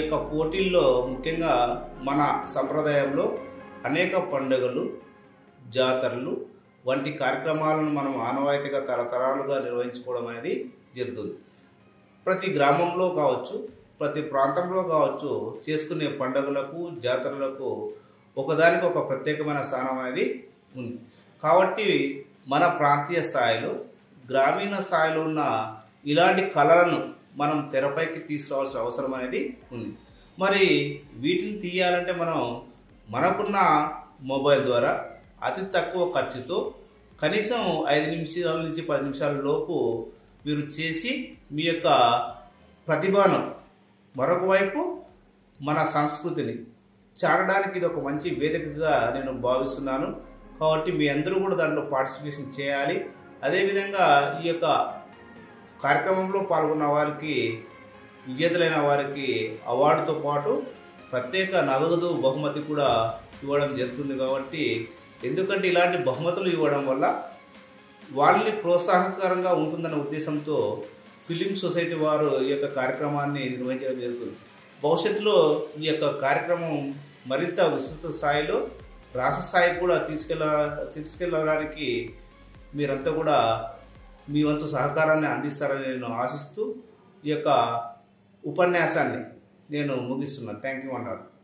యొక్క పోటీల్లో ముఖ్యంగా మన సంప్రదాయంలో అనేక పండుగలు జాతరలు వంటి కార్యక్రమాలను మనం ఆనవాయితీగా తరతరాలుగా నిర్వహించుకోవడం అనేది జరుగుతుంది ప్రతి గ్రామంలో కావచ్చు ప్రతి ప్రాంతంలో కావచ్చు చేసుకునే పండుగలకు జాతరలకు ఒకదానికి ఒక ప్రత్యేకమైన స్థానం అనేది ఉంది కాబట్టి మన ప్రాంతీయ స్థాయిలో గ్రామీణ స్థాయిలో ఉన్న ఇలాంటి కళలను మనం తెరపైకి తీసుకురావాల్సిన అవసరం అనేది ఉంది మరి వీటిని తీయాలంటే మనం మనకున్న మొబైల్ ద్వారా అతి తక్కువ ఖర్చుతో కనీసం ఐదు నిమిషాల నుంచి పది నిమిషాల లోపు మీరు చేసి మీ యొక్క ప్రతిభను మరొక వైపు మన సంస్కృతిని చాటడానికి ఇది ఒక మంచి వేదికగా నేను భావిస్తున్నాను కాబట్టి మీ అందరూ కూడా దాంట్లో పార్టిసిపేషన్ చేయాలి అదేవిధంగా ఈ యొక్క కార్యక్రమంలో పాల్గొన్న వారికి విజేతలైన వారికి అవార్డుతో పాటు ప్రత్యేక నగదు బహుమతి కూడా ఇవ్వడం జరుగుతుంది కాబట్టి ఎందుకంటే ఇలాంటి బహుమతులు ఇవ్వడం వల్ల వాళ్ళని ప్రోత్సాహకరంగా ఉంటుందనే ఉద్దేశంతో ఫిలిం సొసైటీ వారు ఈ యొక్క కార్యక్రమాన్ని నిర్వహించడం జరుగుతుంది భవిష్యత్తులో ఈ యొక్క కార్యక్రమం మరింత విస్తృత స్థాయిలో రాష్ట్ర స్థాయికి కూడా తీసుకెళ్ళ తీసుకెళ్ళడానికి మీరంతా కూడా మీ వంతు సహకారాన్ని అందిస్తారని నేను ఆశిస్తూ ఈ యొక్క ఉపన్యాసాన్ని నేను ముగిస్తున్నాను థ్యాంక్ యూ అన్నారు